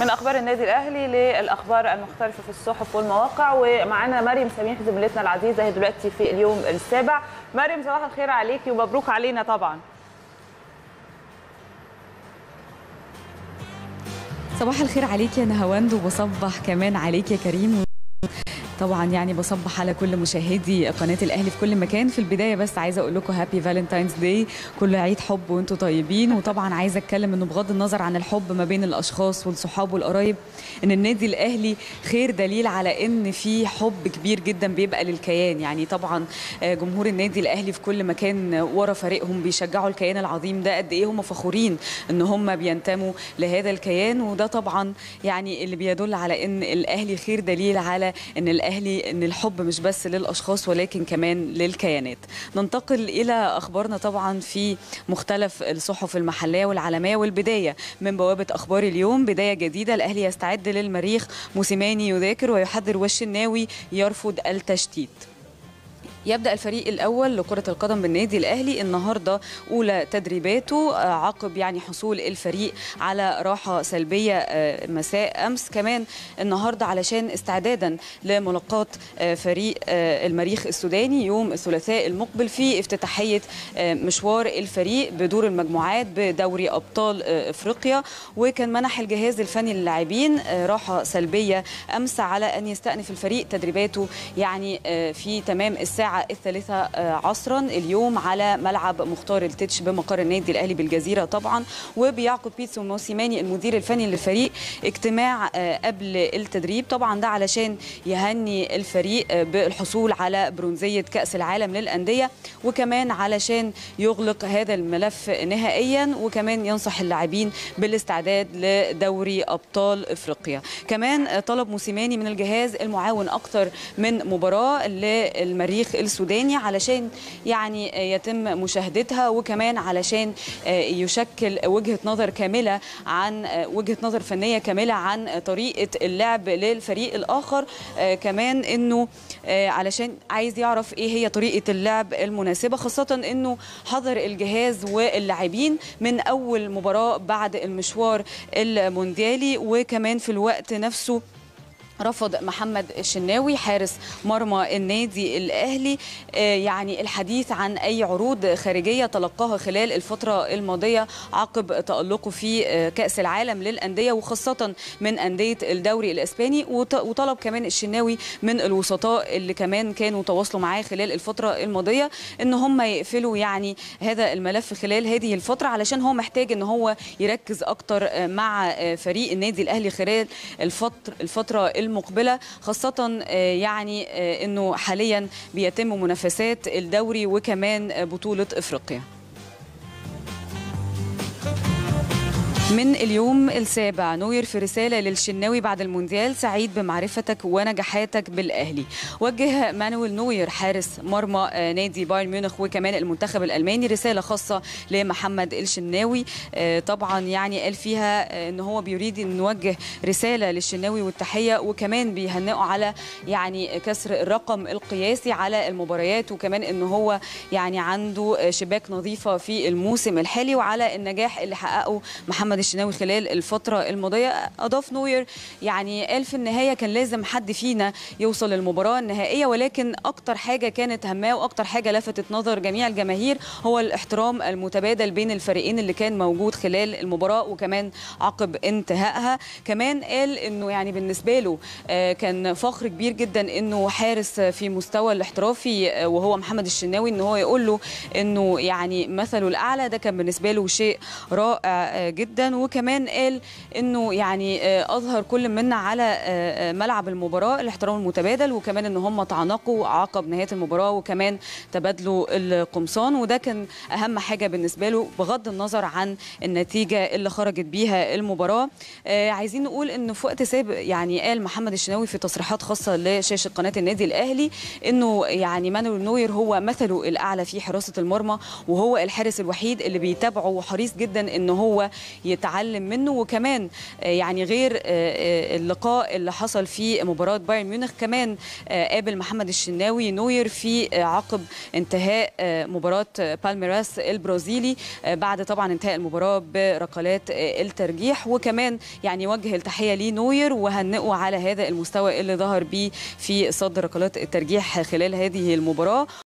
من اخبار النادي الاهلي للاخبار المختلفه في الصحف والمواقع ومعانا مريم سميح زميلتنا العزيزه هي دلوقتي في اليوم السابع مريم صباح الخير عليكي ومبروك علينا طبعا صباح الخير عليك يا نهاوند وبصبح كمان عليك يا كريم طبعا يعني بصبح على كل مشاهدي قناه الاهلي في كل مكان في البدايه بس عايزه اقول لكم هابي فالنتاينز داي كل عيد حب وانتم طيبين وطبعا عايزه اتكلم انه بغض النظر عن الحب ما بين الاشخاص والصحاب والقرايب ان النادي الاهلي خير دليل على ان في حب كبير جدا بيبقى للكيان يعني طبعا جمهور النادي الاهلي في كل مكان ورا فريقهم بيشجعوا الكيان العظيم ده قد ايه هم فخورين ان هم بينتموا لهذا الكيان وده طبعا يعني اللي بيدل على ان الاهلي خير دليل على ان الاهلي ان الحب مش بس للاشخاص ولكن كمان للكيانات ننتقل الى اخبارنا طبعا في مختلف الصحف المحليه والعالميه والبدايه من بوابه اخبار اليوم بدايه جديده الاهلي يستعد للمريخ موسيماني يذاكر ويحذر والشناوي يرفض التشتيت يبدا الفريق الاول لكره القدم بالنادي الاهلي النهارده اولى تدريباته عقب يعني حصول الفريق على راحه سلبيه مساء امس كمان النهارده علشان استعدادا لملاقاه فريق المريخ السوداني يوم الثلاثاء المقبل في افتتاحيه مشوار الفريق بدور المجموعات بدوري ابطال افريقيا وكان منح الجهاز الفني للاعبين راحه سلبيه امس على ان يستأنف الفريق تدريباته يعني في تمام الساعه الساعة الثالثة عصرا اليوم على ملعب مختار التتش بمقر النادي الأهلي بالجزيرة طبعا وبيعقد بيتسو موسيماني المدير الفني للفريق اجتماع قبل التدريب طبعا ده علشان يهني الفريق بالحصول على برونزية كأس العالم للأندية وكمان علشان يغلق هذا الملف نهائيا وكمان ينصح اللاعبين بالاستعداد لدوري أبطال إفريقيا كمان طلب موسيماني من الجهاز المعاون أكثر من مباراة للمريخ السوداني علشان يعني يتم مشاهدتها وكمان علشان يشكل وجهه نظر كامله عن وجهه نظر فنيه كامله عن طريقه اللعب للفريق الاخر كمان انه علشان عايز يعرف ايه هي طريقه اللعب المناسبه خاصه انه حضر الجهاز واللاعبين من اول مباراه بعد المشوار المونديالي وكمان في الوقت نفسه رفض محمد الشناوي حارس مرمى النادي الاهلي يعني الحديث عن اي عروض خارجيه تلقاها خلال الفتره الماضيه عقب تالقه في كاس العالم للانديه وخاصه من انديه الدوري الاسباني وطلب كمان الشناوي من الوسطاء اللي كمان كانوا تواصلوا معاه خلال الفتره الماضيه ان هم يقفلوا يعني هذا الملف خلال هذه الفتره علشان هو محتاج ان هو يركز اكتر مع فريق النادي الاهلي خلال الفتره الفتره المقبله خاصه يعني انه حاليا بيتم منافسات الدوري وكمان بطوله افريقيا من اليوم السابع نوير في رسالة للشناوي بعد المونديال سعيد بمعرفتك ونجاحاتك بالأهلي وجه مانويل نوير حارس مرمى نادي بايرن ميونخ وكمان المنتخب الألماني رسالة خاصة لمحمد الشناوي طبعا يعني قال فيها ان هو بيريد ان نوجه رسالة للشناوي والتحية وكمان بيهنئه على يعني كسر الرقم القياسي على المباريات وكمان ان هو يعني عنده شباك نظيفة في الموسم الحالي وعلى النجاح اللي حققه محمد الشناوي خلال الفترة الماضية أضاف نوير يعني قال في النهاية كان لازم حد فينا يوصل للمباراة النهائية ولكن أكتر حاجة كانت هماه وأكتر حاجة لفتت نظر جميع الجماهير هو الاحترام المتبادل بين الفريقين اللي كان موجود خلال المباراة وكمان عقب انتهائها كمان قال إنه يعني بالنسبة له كان فخر كبير جدا إنه حارس في مستوى الاحترافي وهو محمد الشناوي إن هو يقول له إنه يعني مثله الأعلى ده كان بالنسبة له شيء رائع جدا وكمان قال انه يعني اظهر كل منا على ملعب المباراه الاحترام المتبادل وكمان ان هم تعانقوا عقب نهايه المباراه وكمان تبادلوا القمصان وده كان اهم حاجه بالنسبه له بغض النظر عن النتيجه اللي خرجت بيها المباراه عايزين نقول ان في وقت سابق يعني قال محمد الشناوي في تصريحات خاصه لشاشه قناه النادي الاهلي انه يعني مانويل نوير هو مثله الاعلى في حراسه المرمى وهو الحارس الوحيد اللي بيتابعه وحريص جدا ان هو يت يتعلم منه وكمان يعني غير اللقاء اللي حصل في مباراه بايرن ميونخ كمان قابل محمد الشناوي نوير في عقب انتهاء مباراه بالميراس البرازيلي بعد طبعا انتهاء المباراه بركلات الترجيح وكمان يعني وجه التحيه ليه نوير وهنئه على هذا المستوى اللي ظهر بيه في صد ركلات الترجيح خلال هذه المباراه